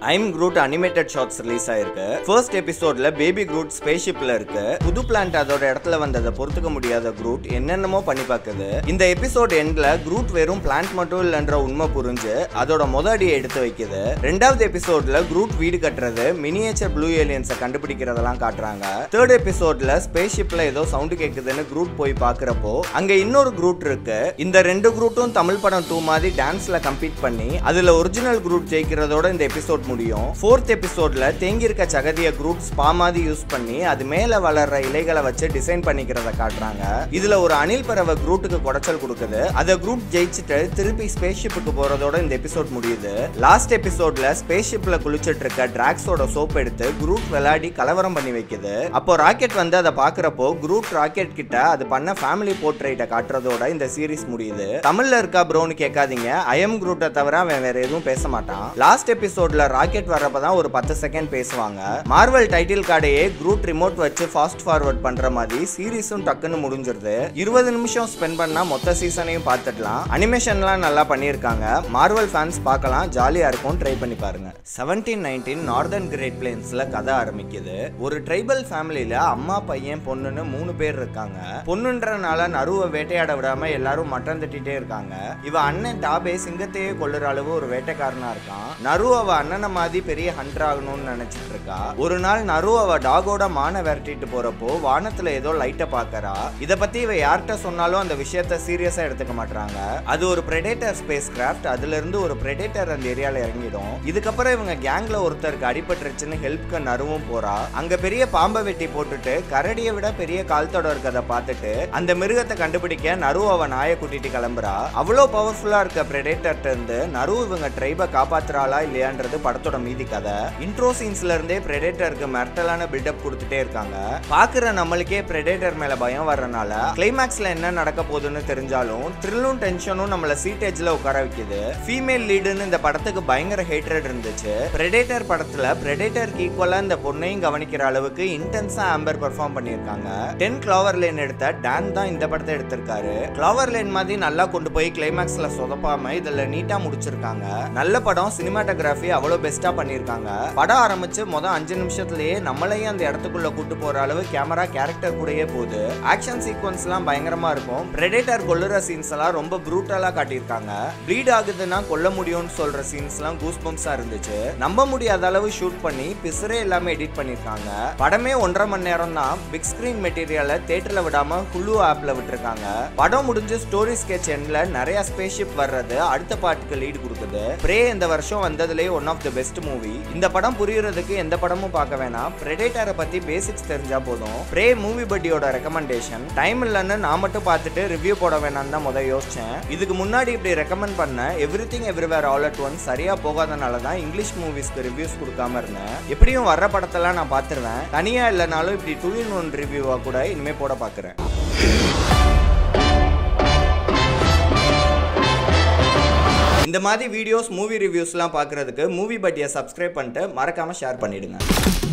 I'm Groot animated shorts release ஆயிருக்கு first எபிசோட்ல baby Groot ஸ்பேஸ்ஷிப்ல இருக்கு புது பிளான்ட் அதோட இடத்துல வந்ததை பொறுத்துக்க முடியாத குரூட் என்னென்னமோ பண்ணி பார்க்குது இந்த எபிசோட் எண்ட்ல குரூட் வெறும் பிளான்ட் மட்டும் இல்லைன்ற உண்மை புரிஞ்சு அதோட மொத அடியை எடுத்து வைக்குது ரெண்டாவது எபிசோட்ல குரூட் வீடு கட்டுறது மினியேச்சர் ப்ளூ ஏலியன்ஸை கண்டுபிடிக்கிறதெல்லாம் காட்டுறாங்க தேர்ட் எபிசோட்ல ஸ்பேஸ்ஷிப்ல ஏதோ சவுண்ட் கேக்குதுன்னு குரூட் போய் பாக்குறப்போ அங்க இன்னொரு குரூட் இருக்கு இந்த ரெண்டு குரூட்டும் தமிழ் படம் டூ மாதிரி டான்ஸ்ல கம்பீட் பண்ணி அதுல ஒரிஜினல் குரூட் ஜெயிக்கிறதோட இந்த எபிசோட் முடியும் ஃபோர்த் எபிசோட்ல தேங்கி இருக்க சகதிய குரூட் ஸ்பா மாதிரி யூஸ் பண்ணி அது மேல வளர்ற இலைகளை வச்சு டிசைன் பண்ணிக்கிறத காட்டுறாங்க இதுல ஒரு அணில் பறவை குரூட்டுக்கு குடைச்சல் கொடுக்குது அதை குரூட் ஜெயிச்சுட்டு திருப்பி ஸ்பேஸ்ஷிப்புக்கு போறதோட இந்த எபிசோட் முடியுது லாஸ்ட் எபிசோட்ல ஸ்பேஸ்ஷிப்ல குளிச்சிட்டு இருக்க டிராக்ஸோட சோப் எடுத்து குரூட் விளையாடி கலவரம் பண்ணி வைக்குது அப்போ ராக்கெட் வந்து அதை பாக்குறப்போ குரூட் ராக்கெட் கிட்ட அது பண்ண ஃபேமிலி போர்ட்ரேட்டை காட்டுறதோட இந்த சீரிஸ் முடியுது தமிழ்ல இருக்கா ப்ரோன்னு கேட்காதீங்க ஐஎம் குரூட்டை தவிர அவன் வேற எதுவும் பேச மாட்டான் லாஸ்ட் எபிசோட்ல ராக்கெட் வர்றப்பதான் ஒரு பத்து செகண்ட் பேசுவாங்க மார்வல் டைட்டில் கார்டையே குரூட் ரிமோட் வச்சு ஃபாஸ்ட் ஃபார்வர்ட் பண்ற மாதிரி சீரிஸும் டக்குன்னு முடிஞ்சிருது இருபது நிமிஷம் ஸ்பெண்ட் பண்ணா மொத்த சீசனையும் பார்த்துடலாம் அனிமேஷன்லாம் நல்லா பண்ணியிருக்காங்க மார்வல் ஃபேன்ஸ் பார்க்கலாம் ஜாலியா இருக்கும் ட்ரை பண்ணி பாருங்க செவன்டீன் நைன்டீன் நார்தர்ன் கிரேட் பிளேன்ஸ்ல கதை ஆரம்பிக்குது ஒரு ட்ரைபல் ஃபேமிலியில அம்மா பையன் பொண்ணுன்னு மூணு பேர் இருக்காங்க பொண்ணுன்றனால நருவை வேட்டையாட விடாம எல்லாரும் மட்டம் தட்டிட்டே இருக்காங்க இவ அண்ணன் டாபே சிங்கத்தையே கொல்லுற அளவு ஒரு வேட்டைக்காரனா இருக்கான் நரு அவ அண்ணனை மாதிரி பெரிய ஹண்டர் ஆகணும்னு நினைச்சிட்டு இருக்கா ஒரு நாள் நரு அவ டாகோட மான விரட்டிட்டு போறப்போ வானத்துல ஏதோ லைட்டை பாக்கறா இத பத்தி இவ யார்கிட்ட சொன்னாலும் அந்த விஷயத்த சீரியஸா எடுத்துக்க மாட்டாங்க அது ஒரு பிரெடேட்டர் ஸ்பேஸ் கிராஃப்ட் அதுல இருந்து ஒரு பிரெடேட்டர் அந்த ஏரியால இறங்கிடும் இதுக்கப்புறம் இவங்க கேங்ல ஒருத்தருக்கு அடிபட்டுருச்சுன்னு ஹெல்ப்க்கு நருவும் போறா அங்க பெரிய பாம்பை வெட்டி போட்டுட்டு கரடியை விட பெரிய கால் தொடர் இருக்கதை பார்த்துட்டு அந்த மிருகத்தை கண்டுபிடிக்க நரு அவ நாயை கூட்டிட்டு கிளம்புறா அவ்வளோ பவர்ஃபுல்லா இருக்க பிரெடேட்டர்ட்ட இருந்து நரு இவங்க ட்ரைபை காப்பாத்துறாளா இல்லையான்றது படத்தோட மீதி கதை இன்ட்ரோ சீன்ஸ்ல இருந்தே பிரெடேட்டருக்கு மெர்டலான பில்டப் கொடுத்துட்டே இருக்காங்க பாக்குற நம்மளுக்கே பிரெடேட்டர் மேல பயம் வர்றனால கிளைமேக்ஸ்ல என்ன நடக்க போகுதுன்னு தெரிஞ்சாலும் த்ரில்லும் டென்ஷனும் நம்மள சீட்டேஜ்ல உட்கார வைக்குது ஃபீமேல் லீடுன்னு இந்த படத்துக்கு பயங்கர ஹேட்ரட் இருந்துச்சு பிரெடேட்டர் படத்துல பிரெடேட்டருக்கு ஈக்குவலா இந்த பொண்ணையும் கவனிக்கிற அளவுக்கு இன்டென்ஸா ஆம்பர் பெர்ஃபார்ம் பண்ணியிருக்காங்க டென் கிளவர் லேன் எடுத்த டான் தான் இந்த படத்தை எடுத்திருக்காரு கிளவர் லேன் மாதிரி நல்லா கொண்டு போய் கிளைமேக்ஸ்ல சொதப்பாம இதுல நீட்டா முடிச்சிருக்காங்க நல்ல படம் சினிமாட்டோகிராஃபி அவ்வளவு பெஸ்டா பண்ணியிருக்காங்க படம் ஆரம்பிச்சு மொதல் அஞ்சு நிமிஷத்துலயே நம்மளையும் அந்த இடத்துக்குள்ள கூட்டு போற அளவு கேமரா கேரக்டர் கூடயே போகுது ஆக்ஷன் சீக்வன்ஸ்லாம் பயங்கரமா இருக்கும் பிரெடேட்டர் கொல்லுற சீன்ஸ் எல்லாம் ரொம்ப ப்ரூட்டலா காட்டியிருக்காங்க ப்ளீட் ஆகுதுன்னா கொல்ல முடியும்னு சொல்ற சீன்ஸ் எல்லாம் கூஸ் பம்ப்ஸா இருந்துச்சு நம்ப முடியாத அளவு ஷூட் பண்ணி பிசுரே எல்லாமே எடிட் பண்ணிருக்காங்க படமே ஒன்றரை மணி நேரம் தான் பிக் ஸ்கிரீன் மெட்டீரியலை தேட்டர்ல விடாம ஹுலு ஆப்ல விட்டுருக்காங்க படம் முடிஞ்சு ஸ்டோரி ஸ்கெட்ச் எண்ட்ல நிறைய ஸ்பேஸ்ஷிப் வர்றது அடுத்த பாட்டுக்கு லீடு கொடுக்குது பிரே இந்த வருஷம் வந்ததுலேயே one of the best movie இந்த படம் புரியறதுக்கு எந்த படமும் பார்க்க வேணாம் பிரெடேட்டரை பத்தி பேசிக்ஸ் தெரிஞ்சா போதும் பிரே மூவி பட்டியோட ரெக்கமெண்டேஷன் டைம் இல்லைன்னு நான் மட்டும் பார்த்துட்டு ரிவ்யூ போட வேணாம்னு தான் முதல் யோசிச்சேன் இதுக்கு முன்னாடி இப்படி ரெக்கமெண்ட் பண்ண every thing everywhere all at once சரியா போகாதனால தான் இங்கிலீஷ் மூவிஸ்க்கு ரிவ்யூஸ் கொடுக்காம இருந்தேன் எப்படியும் வர்ற படத்தெல்லாம் நான் பார்த்துருவேன் தனியா இல்லைனாலும் இப்படி டூ இன் ஒன் ரிவ்யூவா கூட இனிமே போட பார்க்குறேன் இந்த மாதிரி வீடியோஸ் மூவி ரிவ்யூஸ்லாம் பார்க்குறதுக்கு மூவி பட்டியை சப்ஸ்கிரைப் பண்ணிட்டு மறக்காமல் ஷேர் பண்ணிடுங்க